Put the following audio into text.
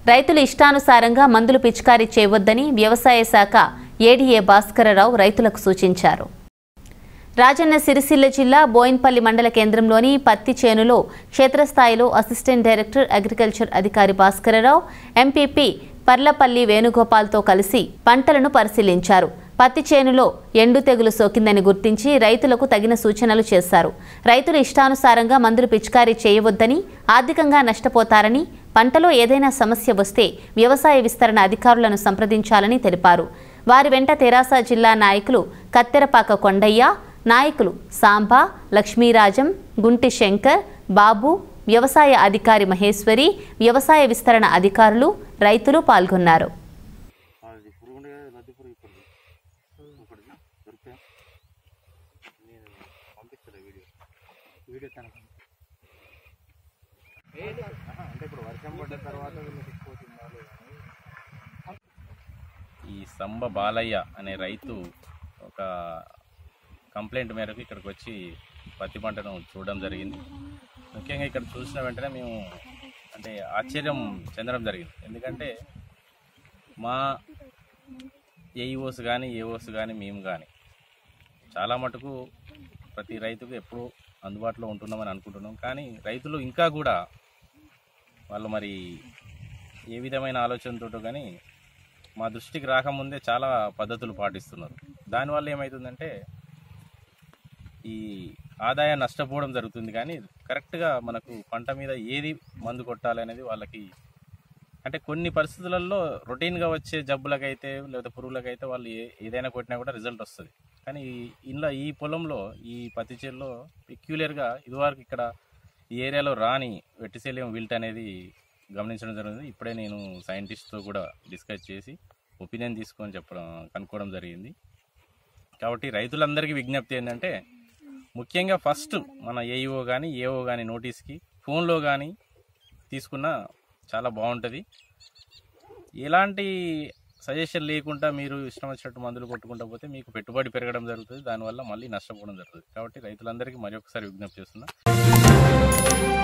రైతులు ఇష్టానుసారంగా మందులు పిచికారీ చేయవద్దని వ్యవసాయ శాఖ ఏడీఏ భాస్కరరావు రైతులకు సూచించారు రాజన్న సిరిసిల్ల జిల్లా బోయిన్పల్లి మండల కేంద్రంలోని పత్తి చేనులో క్షేత్రస్థాయిలో అసిస్టెంట్ డైరెక్టర్ అగ్రికల్చర్ అధికారి భాస్కరరావు ఎంపీపీ పర్లపల్లి వేణుగోపాల్తో కలిసి పంటలను పరిశీలించారు పత్తి చేనులో ఎండు తెగులు సోకిందని గుర్తించి రైతులకు తగిన సూచనలు చేశారు రైతులు ఇష్టానుసారంగా మందులు పిచికారీ చేయవద్దని ఆర్థికంగా నష్టపోతారని పంటలో ఏదైనా సమస్య వస్తే వ్యవసాయ విస్తరణ అధికారులను సంప్రదించాలని తెలిపారు వారి వెంట తెరాస జిల్లా నాయకులు కత్తెరపాక కొండయ్య నాయకులు సాంబా లక్ష్మీరాజం గుంటి శంకర్ బాబు వ్యవసాయ అధికారి మహేశ్వరి వ్యవసాయ విస్తరణ అధికారులు రైతులు పాల్గొన్నారు అది పురుగు ఉండే కదా లద్ది పురుగు ఇప్పుడు ఒకటి దొరికితే నేను పంపిస్తాను వీడియో వీడియో తనకు ఆహా, అంటే ఇప్పుడు వర్షం పడ్డ తర్వాత వీళ్ళకి ఎక్కువ తినాలి అని ఈ సంబ బాలయ్య అనే రైతు ఒక కంప్లైంట్ మేరకు ఇక్కడికి వచ్చి పత్తి పంటను చూడడం జరిగింది ముఖ్యంగా ఇక్కడ చూసిన వెంటనే మేము అంటే ఆశ్చర్యం చెందడం జరిగింది ఎందుకంటే మా ఏఈఓస్ కానీ ఏఓస్ కానీ మేము కానీ చాలా మటుకు ప్రతి రైతుకు ఎప్పుడూ అందుబాటులో ఉంటున్నామని అనుకుంటున్నాం కానీ రైతులు ఇంకా కూడా వాళ్ళు మరి ఏ విధమైన ఆలోచనతోటో కానీ మా దృష్టికి రాకముందే చాలా పద్ధతులు పాటిస్తున్నారు దానివల్ల ఏమవుతుందంటే ఈ ఆదాయం నష్టపోవడం జరుగుతుంది కానీ కరెక్ట్గా మనకు పంట మీద ఏది మందు కొట్టాలి అనేది వాళ్ళకి అంటే కొన్ని పరిస్థితులలో రొటీన్గా వచ్చే జబ్బులకైతే లేదా పురుగులకైతే వాళ్ళు ఏ ఏదైనా కొట్టినా కూడా రిజల్ట్ వస్తుంది కానీ ఈ- ఇంట్లో ఈ పొలంలో ఈ పత్తి చేల్లో పెక్యులర్గా ఇదివరకు ఇక్కడ ఈ ఏరియాలో రాని వెట్టిశల్యం విల్ట్ అనేది గమనించడం జరిగింది ఇప్పుడే నేను సైంటిస్ట్తో కూడా డిస్కస్ చేసి ఒపీనియన్ తీసుకొని చెప్పడం కనుక్కోవడం జరిగింది కాబట్టి రైతులందరికీ విజ్ఞప్తి ఏంటంటే ముఖ్యంగా ఫస్ట్ మన ఏఈఓ కానీ ఏఓ కానీ నోటీస్కి ఫోన్లో కానీ తీసుకున్న చాలా బాగుంటుంది ఎలాంటి సజెషన్ లేకుండా మీరు ఇష్టం వచ్చినట్టు మందులు కొట్టుకుంటా పోతే మీకు పెట్టుబడి పెరగడం జరుగుతుంది దానివల్ల మళ్ళీ నష్టపోవడం జరుగుతుంది కాబట్టి రైతులందరికీ మరి ఒకసారి విజ్ఞప్తి చేస్తున్నా